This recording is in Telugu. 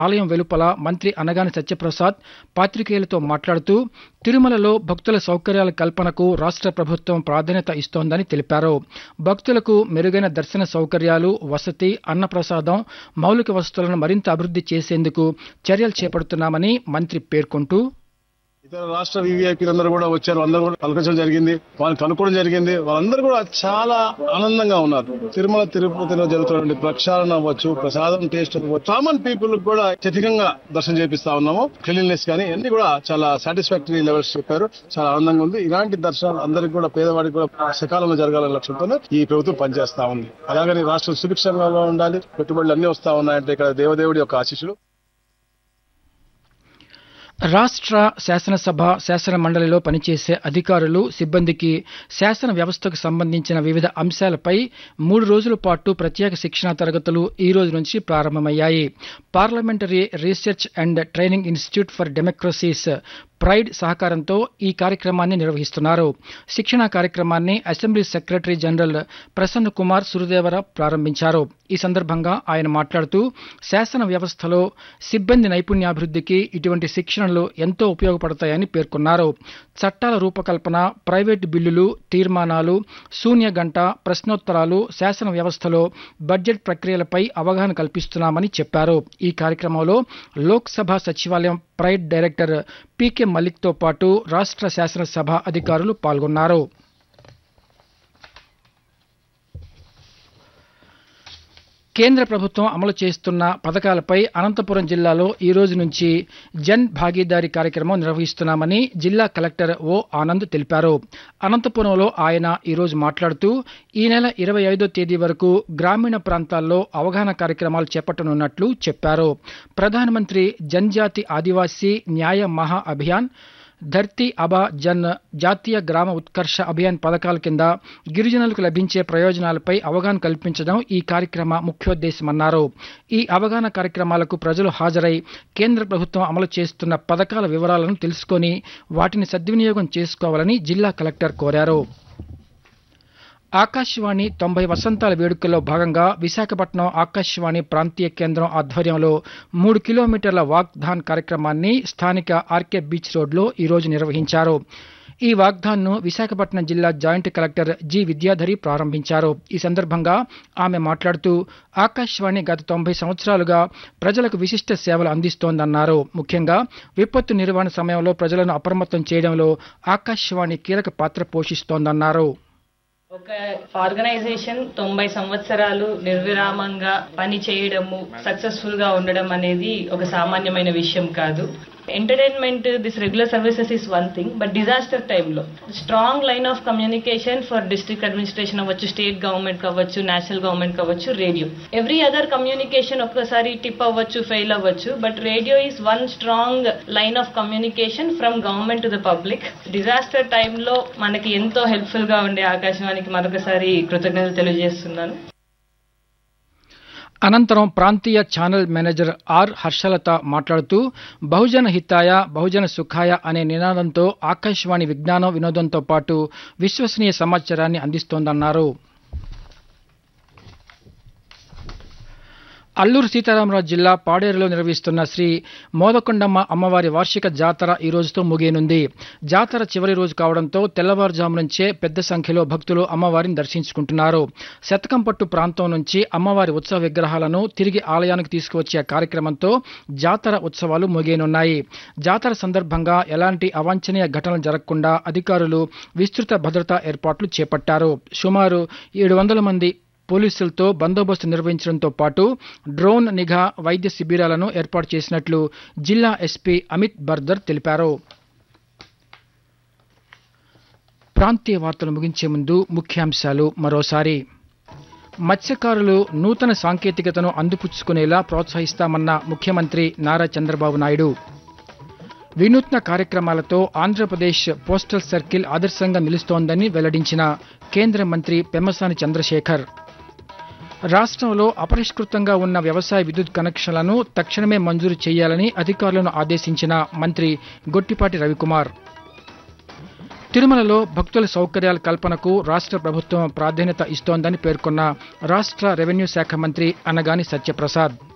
ఆలయం వెలుపల మంత్రి అనగాని సత్యప్రసాద్ పాత్రికేయులతో మాట్లాడుతూ తిరుమలలో భక్తుల సౌకర్యాల కల్పనకు రాష్ట్ర ప్రభుత్వం ప్రాధాన్యత ఇస్తోందని తెలిపారు భక్తులకు మెరుగైన దర్శన సౌకర్యాలు వసతి అన్నప్రసాదం మౌలిక వసతులను మరింత అభివృద్ధి చేసేందుకు చర్యలు చేపడుతున్నామని మంత్రి పేర్కొంటూ ఇతర రాష్ట్ర వివిఐపీలందరూ కూడా వచ్చారు అందరూ కూడా పలకరించడం జరిగింది వాళ్ళని కనుక్కోవడం జరిగింది వాళ్ళందరూ కూడా చాలా ఆనందంగా ఉన్నారు తిరుమల తిరుపతిలో జరుగుతున్నటువంటి ప్రక్షాళన అవ్వచ్చు ప్రసాదం టేస్ట్ అవ్వచ్చు కామన్ పీపుల్ కూడా అత్యధికంగా దర్శనం చేపిస్తా ఉన్నాము క్లీన్లెస్ కానీ అన్ని కూడా చాలా సాటిస్ఫాక్టరీ లెవెల్స్ చెప్పారు చాలా ఆనందంగా ఉంది ఇలాంటి దర్శనాలు అందరికి కూడా పేదవాడికి కూడా సకాలంలో జరగాలనే లక్ష్యంతో ఈ ప్రభుత్వం పనిచేస్తా ఉంది అలాగని రాష్ట్రం సుభిక్షంగా ఉండాలి పెట్టుబడులు అన్ని వస్తా ఉన్నాయంటే ఇక్కడ దేవదేవుడి యొక్క ఆశీస్సులు రాష్ట్ర శాసనసభ శాసన మండలిలో పనిచేసే అధికారులు సిబ్బందికి శాసన వ్యవస్థకు సంబంధించిన వివిధ అంశాలపై మూడు రోజుల పాటు ప్రత్యేక శిక్షణా తరగతులు ఈ రోజు నుంచి ప్రారంభమయ్యాయి parliamentary research and training institute for democracies PRIDE సహకారంతో ఈ కార్యక్రమాన్ని నిర్వహిస్తున్నారు శిక్షణా కార్యక్రమాన్ని assembly secretary general Prasanna Kumar Suradevara ప్రారంభించారు ఈ సందర్భంగా ఆయన మాట్లాడుతూ శాసన వ్యవస్థలో సిబ్బంది నైపుణ్యాభివృద్ధికి ఇటువంటి శిక్షణలు ఎంతో ఉపయోగపడతాయని పేర్కొన్నారు చట్టాల రూపకల్పన ప్రైవేటు బిల్లులు తీర్మానాలు శూన్య గంట ప్రశ్నోత్తరాలు శాసన వ్యవస్థలో బడ్జెట్ ప్రక్రియలపై అవగాహన కల్పిస్తున్నామని చెప్పారు ఈ కార్యక్రమంలో లోక్సభ సచివాలయం ప్రైడ్ డైరెక్టర్ పీకే మలిక్తో పాటు రాష్ట్ర శాసనసభ అధికారులు పాల్గొన్నారు కేంద్ర ప్రభుత్వం అమలు చేస్తున్న పథకాలపై అనంతపురం జిల్లాలో ఈ రోజు నుంచి జన్ భాగీదారీ కార్యక్రమం నిర్వహిస్తున్నామని జిల్లా కలెక్టర్ ఓ ఆనంద్ తెలిపారు అనంతపురంలో ఆయన ఈ రోజు మాట్లాడుతూ ఈ నెల ఇరవై ఐదో తేదీ వరకు గ్రామీణ ప్రాంతాల్లో అవగాహన కార్యక్రమాలు చేపట్టనున్నట్లు చెప్పారు ప్రధానమంత్రి జన్జాతి ఆదివాసీ న్యాయ మహా అభియాన్ ధర్తీ అబా జన్ జాతీయ గ్రామ ఉత్కర్ష అభియాన్ పథకాల కింద గిరిజనులకు లభించే ప్రయోజనాలపై అవగాహన కల్పించడం ఈ కార్యక్రమ ముఖ్యోద్దేశమన్నారు ఈ అవగాహన కార్యక్రమాలకు ప్రజలు హాజరై కేంద్ర ప్రభుత్వం అమలు చేస్తున్న పథకాల వివరాలను తెలుసుకొని వాటిని సద్వినియోగం చేసుకోవాలని జిల్లా కలెక్టర్ కోరారు ఆకాశవాణి తొంభై వసంతాల వేడుకల్లో భాగంగా విశాఖపట్నం ఆకాశవాణి ప్రాంతీయ కేంద్రం ఆధ్వర్యంలో మూడు కిలోమీటర్ల వాక్థాన్ కార్యక్రమాన్ని స్థానిక ఆర్కే బీచ్ రోడ్లో ఈరోజు నిర్వహించారు ఈ వాగ్దాన్ను విశాఖపట్నం జిల్లా జాయింట్ కలెక్టర్ జి విద్యాధరి ప్రారంభించారు ఈ సందర్భంగా ఆమె మాట్లాడుతూ ఆకాశవాణి గత తొంభై సంవత్సరాలుగా ప్రజలకు విశిష్ట సేవలు అందిస్తోందన్నారు ముఖ్యంగా విపత్తు నిర్వహణ సమయంలో ప్రజలను అప్రమత్తం చేయడంలో ఆకాశవాణి కీలక పాత్ర పోషిస్తోందన్నారు ఒక ఆర్గనైజేషన్ తొంభై సంవత్సరాలు నిర్విరామంగా పని చేయడము సక్సెస్ఫుల్ గా ఉండడం అనేది ఒక సామాన్యమైన విషయం కాదు entertainment this regular services is one thing but disaster టైంలో strong line of communication for district administration అవ్వచ్చు స్టేట్ గవర్నమెంట్ కావచ్చు నేషనల్ గవర్నమెంట్ కావచ్చు రేడియో ఎవ్రీ అదర్ కమ్యూనికేషన్ ఒక్కసారి టిప్ అవ్వచ్చు ఫెయిల్ అవ్వచ్చు but radio is one strong line of communication from government to the public disaster టైంలో మనకి ఎంతో హెల్ప్ఫుల్ గా ఉండే ఆకాశవాణికి మరొకసారి కృతజ్ఞతలు తెలియజేస్తున్నాను అనంతరం ప్రాంతీయ ఛానల్ మేనేజర్ ఆర్ హర్షలత మాట్లాడుతూ బహుజన హితాయ బహుజన సుఖాయ అనే నినాదంతో ఆకాశవాణి విజ్ఞానం వినోదంతో పాటు విశ్వసనీయ సమాచారాన్ని అందిస్తోందన్నారు అల్లూరు సీతారామరాజు జిల్లా పాడేరులో నిర్వహిస్తున్న శ్రీ మోదకొండమ్మ అమ్మవారి వార్షిక జాతర ఈ రోజుతో ముగియనుంది జాతర చివరి రోజు కావడంతో తెల్లవారుజాము నుంచే పెద్ద సంఖ్యలో భక్తులు అమ్మవారిని దర్శించుకుంటున్నారు శతకంపట్టు ప్రాంతం నుంచి అమ్మవారి ఉత్సవ విగ్రహాలను తిరిగి ఆలయానికి తీసుకువచ్చే కార్యక్రమంతో జాతర ఉత్సవాలు ముగియనున్నాయి జాతర సందర్భంగా ఎలాంటి అవాంఛనీయ ఘటనలు జరగకుండా అధికారులు విస్తృత భద్రతా ఏర్పాట్లు చేపట్టారు సుమారు ఏడు వందల మంది పోలీసులతో బందోబస్తు నిర్వహించడంతో పాటు డ్రోన్ నిఘా వైద్య శిబిరాలను ఏర్పాటు చేసినట్లు జిల్లా ఎస్పీ అమిత్ బర్దర్ తెలిపారు ప్రాంతీయ వార్తలు ముగించే ముందు ముఖ్యాంశాలు మరోసారి మత్స్యకారులు నూతన సాంకేతికతను అందిపుచ్చుకునేలా ప్రోత్సహిస్తామన్న ముఖ్యమంత్రి నారా చంద్రబాబు నాయుడు వినూత్న కార్యక్రమాలతో ఆంధ్రప్రదేశ్ పోస్టల్ సర్కిల్ ఆదర్శంగా నిలుస్తోందని వెల్లడించిన కేంద్ర మంత్రి పెమ్మసాని చంద్రశేఖర్ రాష్ట్రంలో అపరిష్కృతంగా ఉన్న వ్యవసాయ విద్యుత్ కనెక్షన్లను తక్షణమే మంజూరు చేయాలని అధికారులను ఆదేశించిన మంత్రి గొట్టిపాటి రవికుమార్ తిరుమలలో భక్తుల సౌకర్యాల కల్పనకు రాష్ట్ర ప్రభుత్వం ప్రాధాన్యత ఇస్తోందని పేర్కొన్న రాష్ట్ర రెవెన్యూ శాఖ మంత్రి అనగాని సత్యప్రసాద్